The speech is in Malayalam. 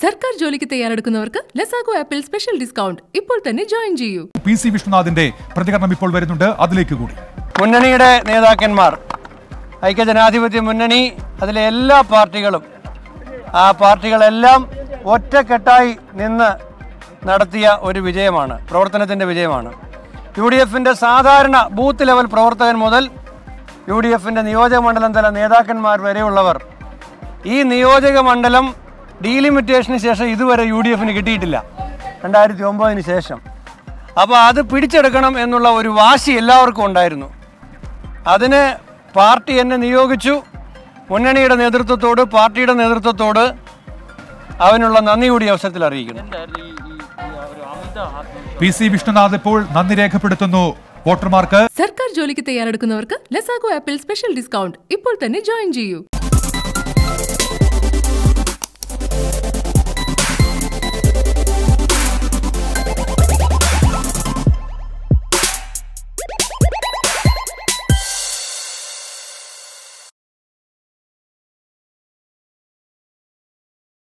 സർക്കാർ ജോലിക്ക് തയ്യാറെടുക്കുന്നവർക്ക് ലസാഗോ ആപ്പിൽ സ്പെഷ്യൽ ഡിസ്കൗണ്ട് ഇപ്പോൾ തന്നെ ജോയിൻ ചെയ്യൂ പി സി വിഷ്ണുനാഥിന്റെ പ്രതികരണം ഇപ്പോൾ വരുന്നുണ്ട് അതിലേക്ക് കൂടി മുന്നണിയുടെ നേതാക്കന്മാർ ഐക്യജനാധിപത്യ മുന്നണി അതിലെ എല്ലാ പാർട്ടികളും ആ പാർട്ടികളെല്ലാം ഒറ്റക്കെട്ടായി നിന്ന് നടത്തിയ ഒരു വിജയമാണ് പ്രവർത്തനത്തിൻ്റെ വിജയമാണ് യു ഡി എഫിൻ്റെ സാധാരണ ബൂത്ത് ലെവൽ പ്രവർത്തകൻ മുതൽ യു ഡി എഫിൻ്റെ നിയോജക മണ്ഡലം തല നേതാക്കന്മാർ വരെയുള്ളവർ ഈ നിയോജക മണ്ഡലം ഡീലിമിറ്റേഷന് ശേഷം ഇതുവരെ യു ഡി എഫിന് കിട്ടിയിട്ടില്ല രണ്ടായിരത്തി ഒമ്പതിന് ശേഷം അപ്പോൾ അത് പിടിച്ചെടുക്കണം എന്നുള്ള ഒരു വാശി എല്ലാവർക്കും ഉണ്ടായിരുന്നു അതിന് പാർട്ടി എന്നെ നിയോഗിച്ചു മുന്നണിയുടെ നേതൃത്വത്തോട് പാർട്ടിയുടെ നേതൃത്വത്തോട് അവനുള്ള നന്ദി കൂടി അവസരത്തിൽ അറിയിക്കുന്നു പി സി വിഷ്ണുനാഥ് ഇപ്പോൾ നന്ദി രേഖപ്പെടുത്തുന്നു വോട്ടർമാർക്ക് സർക്കാർ ജോലിക്ക് തയ്യാറെടുക്കുന്നവർക്ക് ലസാഗോ ആപ്പിൽ സ്പെഷ്യൽ ഡിസ്കൗണ്ട് ഇപ്പോൾ തന്നെ ജോയിൻ ചെയ്യൂ